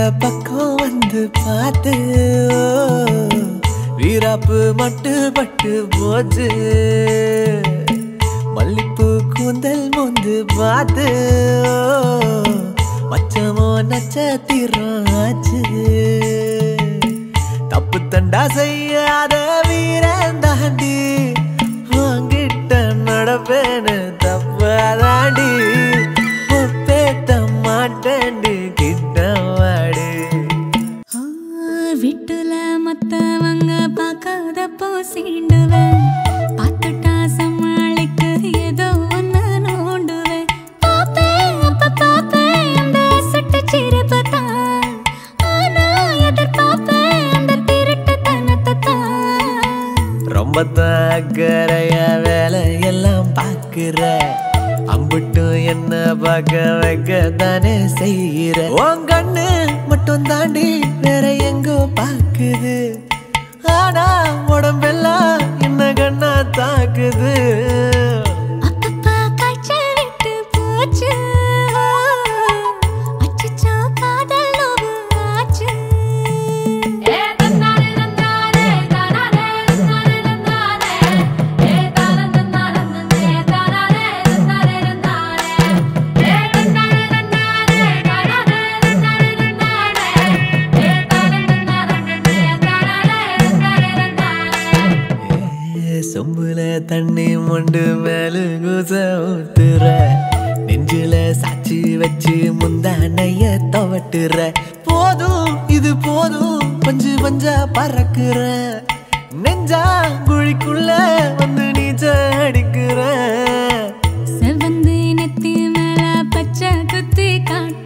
பக்கம் வந்து பார்த்து ஓ, வீராப்பு மட்டு பட்டு போச்சு மல்லிப்பூ கூந்தல் மோந்து பார்த்து ஓ, மச்சமோ நட்சத்திரம் ஆச்சு தப்பு தண்டா செய்யாத வீரன் தாண்டி வாங்கிட்ட நடப்பேன்னு தப்பாதாண்டி ஒப்பேத்த மாட்டேன்டி கிட்ட வாடி வீட்டுல மத்தவங்க பார்க்காதப்போ சீண்டுவேன் பார்த்துட்டா சமாளிக்க ஏதோ ஒண்ணு நோண்டுவேன் பாப்பேன் அப்ப பாப்பேன் அந்த சுட்டு சிரிப்பு தான் ஆனா எதிர்பார்ப்பேன் அந்த திருட்டுத்தனத்தை தான் ரொம்ப தாக்கறைய வேலையெல்லாம் பார்க்கிற அம்புட்டும் என்ன பார்க்க வைக்க தானே செய்கிற உன் கண்ணு மட்டும் தாண்டி வேற எங்கோ பார்க்குது ஆனா உடம்பெல்லாம் என்ன கண்ணா தாக்குது அப்பப்பா காய்ச்சல் விட்டு போச்சு அச்சச்சோ காதல் நோவு ஆச்சு ஏ, சொம்புல தண்ணி மொண்டு மேலு குச ஊத்துற நெஞ்சில சாச்சி வச்சு முந்தானைய துவட்டுற போதும் இது போதும் பஞ்சு பஞ்சா பறக்குற நெஞ்சா குழிக்குள்ள வந்து நீச்ச அடிக்கிற செவந்து நெத்தி மேல பச்சை குத்தி காட்டு